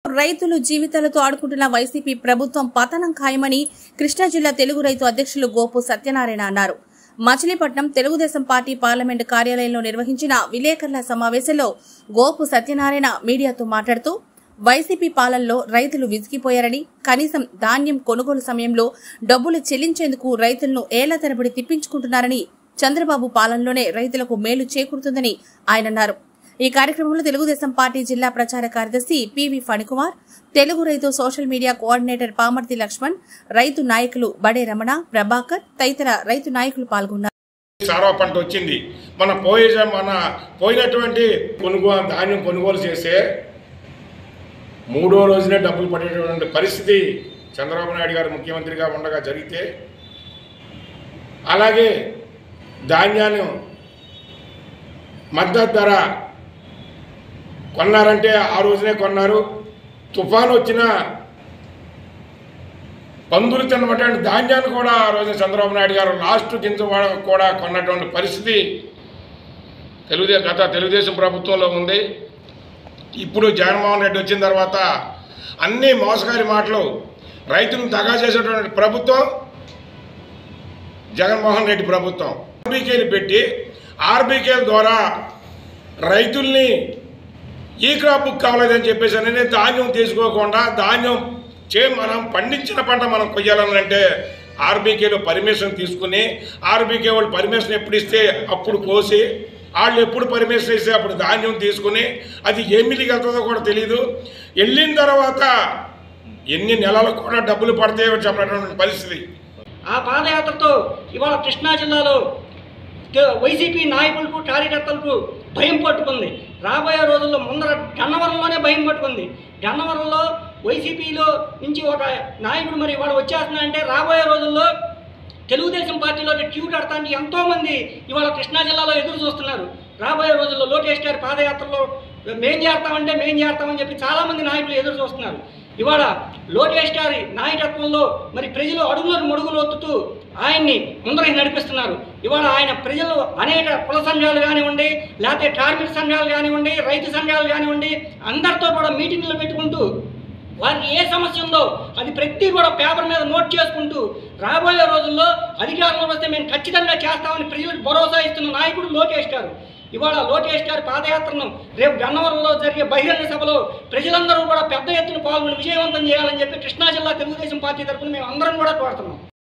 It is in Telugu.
రైతులు జీవితాలతో ఆడుకుంటున్న వైసీపీ ప్రభుత్వం పతనం ఖాయమని కృష్ణా జిల్లా తెలుగు రైతు అధ్యక్షులు గోపు సత్యనారాయణ అన్నారు మచిలీపట్నం తెలుగుదేశం పార్టీ పార్లమెంటు కార్యాలయంలో నిర్వహించిన విలేకరుల సమావేశంలో గోపు సత్యనారాయణ మీడియాతో మాట్లాడుతూ వైసీపీ పాలనలో రైతులు విసిగిపోయారని కనీసం ధాన్యం కొనుగోలు సమయంలో డబ్బులు చెల్లించేందుకు రైతులను ఏళ్ల తరబడి తిప్పించుకుంటున్నారని చంద్రబాబు పాలనలోనే రైతులకు మేలు చేకూరుతుందని ఆయన అన్నారు ఈ కార్యక్రమంలో తెలుగుదేశం పార్టీ జిల్లా ప్రచార కార్యదర్శి పివి ఫణికుమార్ తెలుగు రైతు social media coordinator Pamarthi Lakshman రైతు నాయకులు బడే రమణ ప్రభాకర్ తదితర రైతు నాయకులు పాల్గొన్నారు సారవ పంట వచ్చింది మన పోయే మన పోయినటువంటి కొనుగోలు ధాన్యం కొనుగోలు చేస్తే మూడో రోజునే డబ్బులు పడేటటువంటి పరిస్థితి చంద్రబాబు నాయుడు గారు ముఖ్యమంత్రిగా ఉండగా జరిగితే అలాగే ధాన్యాన్ని మద్దతు ధర కొన్నారంటే ఆ రోజునే కొన్నారు తుఫాను వచ్చిన పందులు తిన్నటువంటి ధాన్యాన్ని కూడా ఆ రోజు చంద్రబాబు నాయుడు గారు లాస్ట్ గింజ వా- కూడా కొన్నటువంటి పరిస్థితి తెలుగుదే గత తెలుగుదేశం ప్రభుత్వంలో ఉంది ఇప్పుడు జగన్మోహన్ రెడ్డి వచ్చిన తర్వాత అన్ని మోసగారి మాటలు రైతులను దగా చేసేటువంటి ప్రభుత్వం జగన్మోహన్ రెడ్డి ప్రభుత్వం ఆర్బీకేలు పెట్టి ఆర్బీకేల ద్వారా రైతుల్ని ఈ క్రాప్ బుక్ కావలేదని చెప్పేసి అని ధాన్యం తీసుకోకుండా ధాన్యం చే మనం పండించిన పంట మనం కొయ్యాలనంటే ఆర్బీకేలో పర్మిషన్ తీసుకుని ఆర్బీకే వాళ్ళు పర్మిషన్ ఎప్పుడు ఇస్తే అప్పుడు కోసి వాళ్ళు ఎప్పుడు పర్మిషన్ ఇస్తే అప్పుడు ధాన్యం తీసుకుని అది ఏ మిల్లికి వెళ్తుందో కూడా తెలియదు వెళ్ళిన తర్వాత ఎన్ని నెలలకు కూడా డబ్బులు పడతాయో చెప్పినటువంటి పరిస్థితి ఆ పాదయాత్రతో ఇవాళ కృష్ణా జిల్లాలో తే- వైసీపీ నాయకులకు కార్యకర్తలకు భయం పట్టుకుంది రాబోయే రోజుల్లో ముందర గన్నవరంలోనే భయం పట్టుకుంది గన్నవరంలో వైసీపీలో నుంచి ఒక నాయకుడు మరి ఇవాళ వచ్చేస్తున్నాడంటే రాబోయే రోజుల్లో తెలుగుదేశం పార్టీలో క్యూ కడతానికి ఎంతోమంది ఇవాళ కృష్ణా జిల్లాలో ఎదురు చూస్తున్నారు రాబోయే రోజుల్లో లోకేష్ గారి పాదయాత్రలో మేం చేస్తామంటే మేం చేస్తామని చెప్పి చాలామంది నాయకులు ఎదురు చూస్తున్నారు ఇవాళ లోకేష్ గారి నాయకత్వంలో మరి ప్రజలు అడుగులను మడుగులు ఒత్తుతూ ఆయన్ని ముందరికి నడిపిస్తున్నారు ఇవాళ ఆయన ప్రజలు అనేక కుల సంఘాలు కానివ్వండి లేకపోతే కార్మిక సంఘాలు కానివ్వండి రైతు సంఘాలు కానివ్వండి అందరితో కూడా మీటింగ్లు పెట్టుకుంటూ వారికి ఏ సమస్య ఉందో అది ప్రతి కూడా పేపర్ మీద నోట్ చేసుకుంటూ రాబోయే రోజుల్లో అధికారంలో వస్తే మేము ఖచ్చితంగా చేస్తామని ప్రజలకు భరోసా ఇస్తున్న నాయకుడు లోకేష్ గారు ఇవాళ లోకేష్ గారి పాదయాత్రను రేపు గన్నవరంలో జరిగే బహిరంగ సభలో ప్రజలందరూ కూడా పెద్ద ఎత్తున పాల్గొని విజయవంతం చేయాలని చెప్పి కృష్ణా జిల్లా తెలుగుదేశం పార్టీ తరఫున మేము అందరం కూడా కోరుతున్నాం